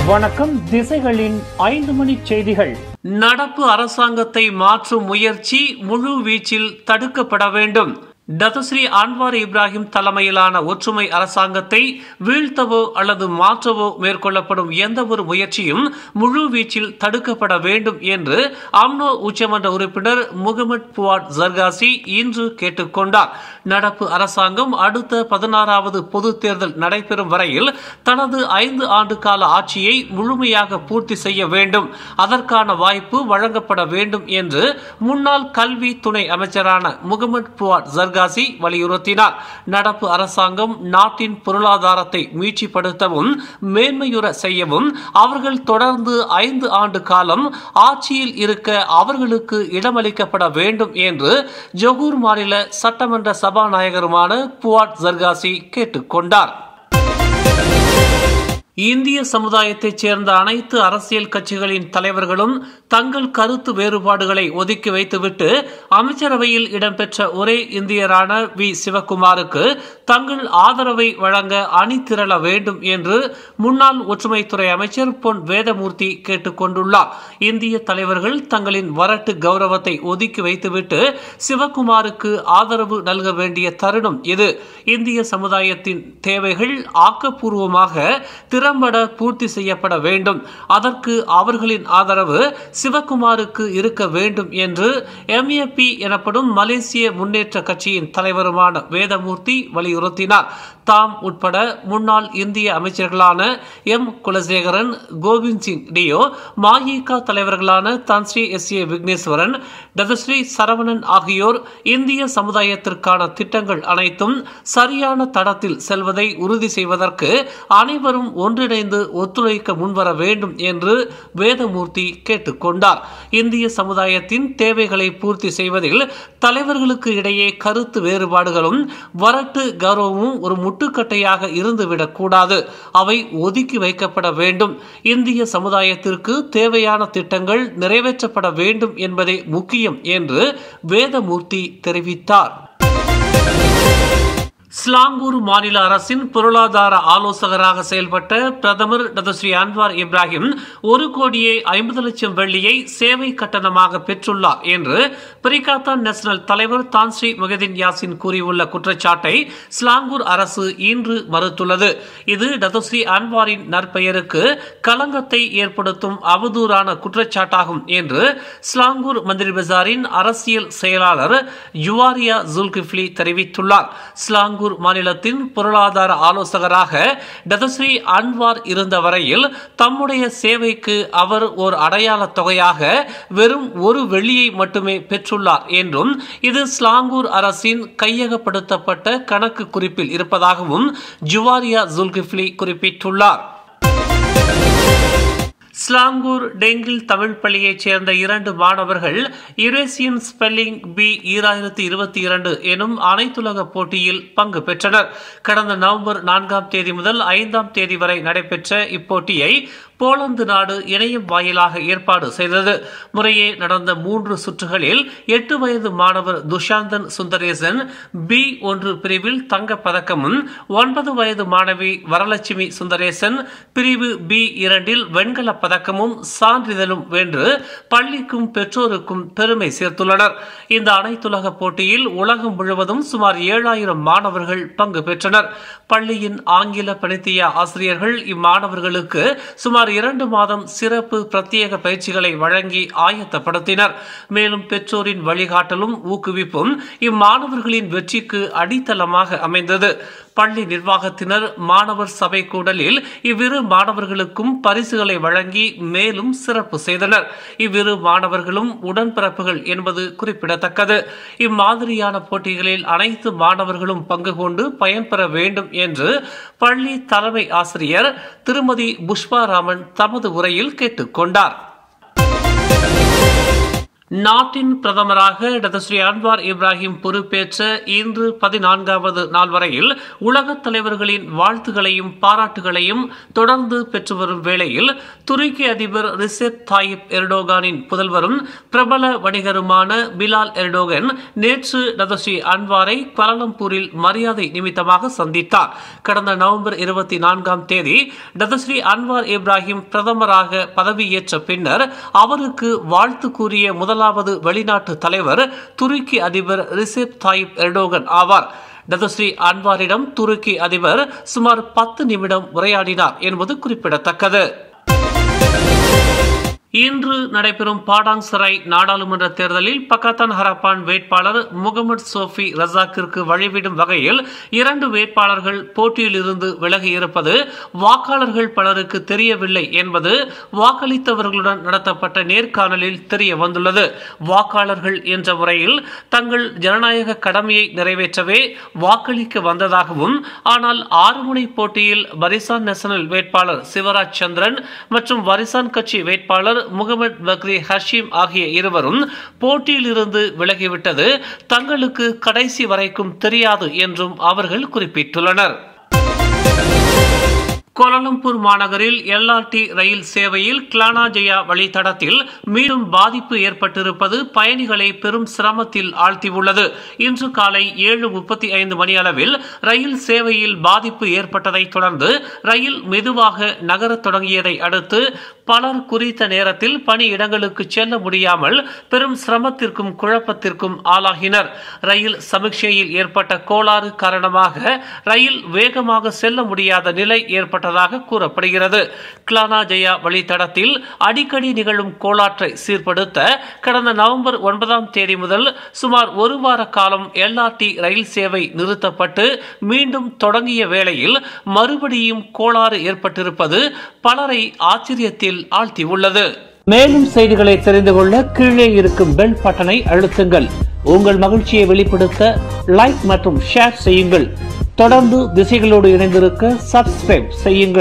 வணக்கம் திசைகளின் ஐந்து மணி செய்திகள் நடப்பு அரசாங்கத்தை மாற்றும் முயற்சி முழு வீச்சில் தடுக்கப்பட வேண்டும் டத்துஸ்ரீ அன்வார் இப்ராஹிம் தலைமையிலான ஒற்றுமை அரசாங்கத்தை வீழ்த்தவோ அல்லது மாற்றவோ மேற்கொள்ளப்படும் எந்த ஒரு முயற்சியும் முழு வீச்சில் தடுக்கப்பட வேண்டும் என்று அம்னோ உச்சமன்ற உறுப்பினர் முகமது புவாட் ஜர்காசி இன்று கேட்டுக்கொண்டார் நடப்பு அரசாங்கம் அடுத்த பதினாறாவது பொது தேர்தல் நடைபெறும் வரையில் தனது ஐந்து ஆண்டு கால ஆட்சியை முழுமையாக பூர்த்தி செய்ய வேண்டும் அதற்கான வாய்ப்பு வழங்கப்பட வேண்டும் என்று முன்னாள் கல்வி துணை அமைச்சரான முகமது புவாட் ஜர்காசி வலியுறுத்தினார் நடப்பு அரசாங்கம் நாட்டின் பொருளாதாரத்தை மீட்சிப்படுத்தவும் மேன்மையுற செய்யவும் அவர்கள் தொடர்ந்து ஐந்து ஆண்டு காலம் ஆட்சியில் இருக்க அவர்களுக்கு இடமளிக்கப்பட வேண்டும் என்று ஜொகூர் மாநில சட்டமன்ற சபாநாயகருமான புவாட் ஜர்காசி கேட்டுக்கொண்டார் இந்திய சமுதாயத்தைச் சேர்ந்த அனைத்து அரசியல் கட்சிகளின் தலைவர்களும் தங்கள் கருத்து வேறுபாடுகளை ஒதுக்கி வைத்துவிட்டு அமைச்சரவையில் இடம்பெற்ற ஒரே இந்தியரான வி சிவகுமாருக்கு தங்கள் ஆதரவை வழங்க அணி திரள வேண்டும் என்று முன்னாள் ஒற்றுமைத்துறை அமைச்சர் பொன் வேதமூர்த்தி கேட்டுக்கொண்டுள்ளார் இந்திய தலைவர்கள் தங்களின் வரட்டு கௌரவத்தை ஒதுக்கி வைத்துவிட்டு சிவகுமாருக்கு ஆதரவு நல்க வேண்டிய தருணம் இது இந்திய சமுதாயத்தின் தேவைகள் ஆக்கப்பூர்வமாக திறம்பட பூர்த்தி செய்யப்பட வேண்டும் அதற்கு அவர்களின் ஆதரவு சிவகுமாருக்கு இருக்க வேண்டும் என்று எம்ஏபி எனப்படும் மலேசிய முன்னேற்ற கட்சியின் தலைவருமான வேதமூர்த்தி வலியுறுத்தினார் தாம் உட்பட முன்னாள் இந்திய அமைச்சர்களான எம் குலசேகரன் கோவிந்த் சிங் டியோ மாயிகா தலைவர்களான Tan Sri S A Vigneswaran Datuk Seri Saravanan ஆகியோர் இந்திய சமுதாயத்திற்கான திட்டங்கள் அனைத்தும் சரியான தடத்தில் செல்வதை உறுதி செய்வதற்கு அனைவரும் ஒன்றிணைந்து ஒத்துழைக்க முன்வர வேண்டும் என்று வேதமூர்த்தி கேட்டுக்கொண்டார் இந்திய சமுதாயத்தின் தேவைகளை பூர்த்தி செய்வதில் தலைவர்களுக்கு இடையே கருத்து வேறுபாடுகளும் வரட்டு கௌரவமும் ஒரு முட்டுக்கட்டையாக இருந்துவிடக் கூடாது அவை ஒதுக்கி வைக்கப்பட வேண்டும் இந்திய சமுதாயத்திற்கு தேவையான திட்டங்கள் நிறைவேற்றப்பட வேண்டும் என்பதே முக்கியம் என்று வேதமூர்த்தி தெரிவித்தார் ஸ்லாங்கூர் மாநில அரசின் பொருளாதார ஆலோசகராக செயல்பட்ட பிரதமர் டதஸ்ரீ அன்வார் இப்ராஹிம் ஒரு கோடியே ஐம்பது லட்சம் வெள்ளியை சேவை கட்டணமாக பெற்றுள்ளார் என்று பிரிகாத்தான் நேஷனல் தலைவர் தான்ஸ்ரீ முகதீன் யாசின் கூறியுள்ள குற்றச்சாட்டை ஸ்லாங்கூர் அரசு இன்று மறுத்துள்ளது இது டதஸ்ரீ அன்வாரின் நற்பெயருக்கு களங்கத்தை ஏற்படுத்தும் அவதூறான குற்றச்சாட்டாகும் என்று ஸ்லாங்கூர் மந்திரி பஜாரின் அரசியல் செயலாளர் யுவாரியா ஜுல்கிஃப்லி தெரிவித்துள்ளார் ஸ்லாங்கூர் மாநிலத்தின் பொருளாதார ஆலோசகராக டதஸ்ரீ அன்வார் இருந்த வரையில் தம்முடைய சேவைக்கு அவர் ஒரு அடையாள தொகையாக வெறும் ஒரு வெள்ளியை மட்டுமே பெற்றுள்ளார் என்றும் இது ஸ்லாங்கூர் அரசின் கையகப்படுத்தப்பட்ட கணக்கு குறிப்பில் இருப்பதாகவும் ஜுவாரியா ஜுல்கிஃப்லி குறிப்பிட்டுள்ளார் ஸ்லாங்கூர் டெங்கில் தமிழ் பள்ளியைச் சேர்ந்த இரண்டு மாணவர்கள் யுரேசியன் ஸ்பெல்லிங் பி ஈராயிரத்தி இருபத்தி இரண்டு எனும் அனைத்துலக போட்டியில் பங்கு பெற்றனர் கடந்த நவம்பர் நான்காம் தேதி முதல் ஐந்தாம் தேதி வரை நடைபெற்ற இப்போட்டியை போலந்து நாடு இணையம் வாயிலாக ஏற்பாடு செய்தது முறையே நடந்த மூன்று சுற்றுகளில் எட்டு வயது மாணவர் துஷாந்தன் சுந்தரேசன் பி ஒன்று பிரிவில் தங்கப் பதக்கமும் ஒன்பது வயது மாணவி வரலட்சுமி சுந்தரேசன் பிரிவு பி இரண்டில் வெண்கலப் பதக்கமும் சான்றிதழும் வென்று பள்ளிக்கும் பெற்றோருக்கும் பெருமை சேர்த்துள்ளனர் இந்த அனைத்துலக போட்டியில் உலகம் முழுவதும் சுமார் ஏழாயிரம் மாணவர்கள் பங்கு பெற்றனர் பள்ளியின் ஆங்கில பணித்திய ஆசிரியர்கள் இம்மாணவர்களுக்கு சுமார் இரண்டு மாதம் சிறப்பு பிரத்யேக பயிற்சிகளை வழங்கி ஆயத்தப்படுத்தினர் மேலும் பெற்றோரின் வழிகாட்டலும் ஊக்குவிப்பும் இம்மாணவர்களின் வெற்றிக்கு அடித்தளமாக அமைந்தது பள்ளி நிர்வாகத்தினர் மாணவர் சபை கூடலில் இவ்விரு மாணவர்களுக்கும் பரிசுகளை வழங்கி மேலும் சிறப்பு செய்தனர் இவ்விரு மாணவர்களும் உடன்பிறப்புகள் என்பது குறிப்பிடத்தக்கது இம்மாதிரியான போட்டிகளில் அனைத்து மாணவர்களும் பங்கு கொண்டு பயன்பெற வேண்டும் என்று பள்ளி தலைமை ஆசிரியர் திருமதி புஷ்பா ராமன் தமது உரையில் கேட்டுக்கொண்டார் நாட்டின் பிரதமராக டாக்டர் ஸ்ரீ அன்வார் இப்ராஹிம் பொறுப்பேற்ற இன்று பதினான்காவது நாள் வரையில் உலகத் தலைவர்களின் வாழ்த்துகளையும் பாராட்டுகளையும் தொடர்ந்து பெற்று வரும் வேளையில் துருக்கி அதிபர் ரிசெப் தாயிப் எர்டோகானின் புதல்வரும் பிரபல வணிகருமான பிலால் எர்டோகன் நேற்று டாக்டர் ஸ்ரீ அன்வாரை குவாலலம்பூரில் மரியாதை நிமித்தமாக சந்தித்தார் கடந்த நவம்பர் இருபத்தி நான்காம் தேதி டாக்டர் ஸ்ரீ அன்வார் இப்ராஹிம் பிரதமராக பதவியேற்ற பின்னர் அவருக்கு வாழ்த்து கூறிய முதலாவது வெளிநாட்டு தலைவர் துருக்கி அதிபர் ரிசெப் தாயிப் எர்டோகன் ஆவார் டதஸ்ரீ அன்வாரிடம் துருக்கி அதிபர் சுமார் பத்து நிமிடம் உரையாடினார் என்பது குறிப்பிடத்தக்கது இன்று நடைபெறும் பாடாங் சராய் நாடாளுமன்ற தேர்தலில் பக்கத்தான் ஹரப்பான் வேட்பாளர் முகமது சோஃபி ரசாக்கிற்கு வழிவிடும் வகையில் இரண்டு வேட்பாளர்கள் போட்டியில் இருந்து விலகி இருப்பது வாக்காளர்கள் பலருக்கு தெரியவில்லை என்பது வாக்களித்தவர்களுடன் நடத்தப்பட்ட நேர்காணலில் தெரிய வந்துள்ளது வாக்காளர்கள் என்ற முறையில் தங்கள் ஜனநாயக கடமையை நிறைவேற்றவே வாக்களிக்க வந்ததாகவும் ஆனால் ஆறு முனை போட்டியில் வரிசான் நேஷனல் வேட்பாளர் சிவராஜ் சந்திரன் மற்றும் வரிசான் கட்சி வேட்பாளர் முகமது பக்ரி ஹஷீம் ஆகிய இருவரும் போட்டியில் இருந்து விலகிவிட்டது தங்களுக்கு கடைசி வரைக்கும் தெரியாது என்றும் அவர்கள் குறிப்பிட்டுள்ளனர் கோலாலம்பூர் மாநகரில் எல்ஆர்டி ரயில் சேவையில் கிளானா ஜெயா வழித்தடத்தில் மீண்டும் பாதிப்பு ஏற்பட்டிருப்பது பயணிகளை பெரும் சிரமத்தில் ஆழ்த்தியுள்ளது இன்று காலை ஏழு முப்பத்தி ஐந்து மணி அளவில் ரயில் சேவையில் பாதிப்பு ஏற்பட்டதைத் தொடர்ந்து ரயில் மெதுவாக நகரத் தொடங்கியதை அடுத்து பலர் குறித்த நேரத்தில் பணி இடங்களுக்கு செல்ல முடியாமல் பெரும் சிரமத்திற்கும் குழப்பத்திற்கும் ஆளாகினர் ரயில் சமீட்சையில் ஏற்பட்ட கோளாறு காரணமாக ரயில் வேகமாக செல்ல முடியாத நிலை ஏற்பட்டதாக கூறப்படுகிறது கிளானா ஜெயா வழித்தடத்தில் அடிக்கடி நிகழும் கோளாற்றை சீர்படுத்த கடந்த நவம்பர் ஒன்பதாம் தேதி முதல் சுமார் ஒரு வார காலம் எல்ஆர்டி ரயில் சேவை நிறுத்தப்பட்டு மீண்டும் தொடங்கிய வேளையில் மறுபடியும் கோளாறு ஏற்பட்டிருப்பது பலரை ஆச்சரியத்தில் ஆழ்த்தியுள்ளது மேலும் செய்திகளை தெரிந்து கொள்ள கீழே இருக்கும் பெல் பட்டனை அழுத்துங்கள் உங்கள் மகிழ்ச்சியை வெளிப்படுத்த லைக் மற்றும் ஷேர் செய்யுங்கள் தொடர்ந்து திசைகளோடு இணைந்திருக்க சப்ஸ்கிரைப் செய்யுங்கள்